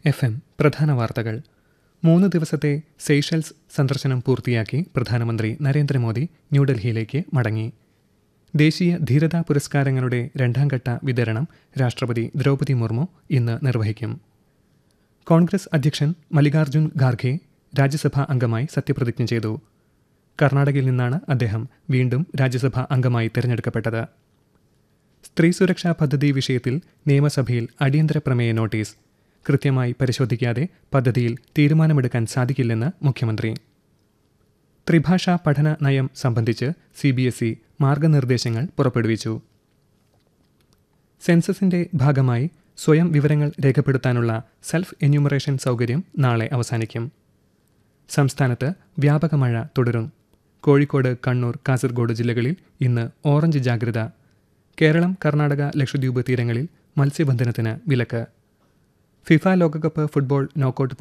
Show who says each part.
Speaker 1: F M പ്രധാന വാർത്തകൾ മൂന്ന് ദിവസത്തെ സെയ്ഷൽസ് സന്ദർശനം പൂർത്തിയാക്കി പ്രധാനമന്ത്രി നരേന്ദ്രമോദി ന്യൂഡൽഹിയിലേക്ക് മടങ്ങി ദേശീയ ധീരതാ പുരസ്കാരങ്ങളുടെ രണ്ടാംഘട്ട വിതരണം രാഷ്ട്രപതി ദ്രൗപദി മുർമു ഇന്ന് നിർവഹിക്കും കോൺഗ്രസ് അധ്യക്ഷൻ മല്ലികാർജ്ജുൻ ഖാർഖെ രാജ്യസഭാ അംഗമായി സത്യപ്രതിജ്ഞ ചെയ്തു കർണാടകയിൽ നിന്നാണ് അദ്ദേഹം വീണ്ടും രാജ്യസഭാ അംഗമായി തിരഞ്ഞെടുക്കപ്പെട്ടത് സ്ത്രീ സുരക്ഷാ പദ്ധതി വിഷയത്തിൽ നിയമസഭയിൽ അടിയന്തര പ്രമേയ നോട്ടീസ് കൃത്യമായി പരിശോധിക്കാതെ പദ്ധതിയിൽ തീരുമാനമെടുക്കാൻ സാധിക്കില്ലെന്ന് മുഖ്യമന്ത്രി ത്രിഭാഷാ പഠന നയം സംബന്ധിച്ച് സി ബി എസ് ഇ മാർഗനിർദ്ദേശങ്ങൾ പുറപ്പെടുവിച്ചു സെൻസസിന്റെ ഭാഗമായി സ്വയം വിവരങ്ങൾ രേഖപ്പെടുത്താനുള്ള സെൽഫ് എന്യൂമറേഷൻ സൗകര്യം നാളെ അവസാനിക്കും സംസ്ഥാനത്ത് വ്യാപക മഴ തുടരും കോഴിക്കോട് കണ്ണൂർ കാസർഗോഡ് ജില്ലകളിൽ ഇന്ന് ഓറഞ്ച് ജാഗ്രത കേരളം കർണാടക ലക്ഷദ്വീപ് തീരങ്ങളിൽ മത്സ്യബന്ധനത്തിന് വിലക്ക് ഫിഫ ലോകകപ്പ് ഫുട്ബോൾ നോക്കൌട്ട്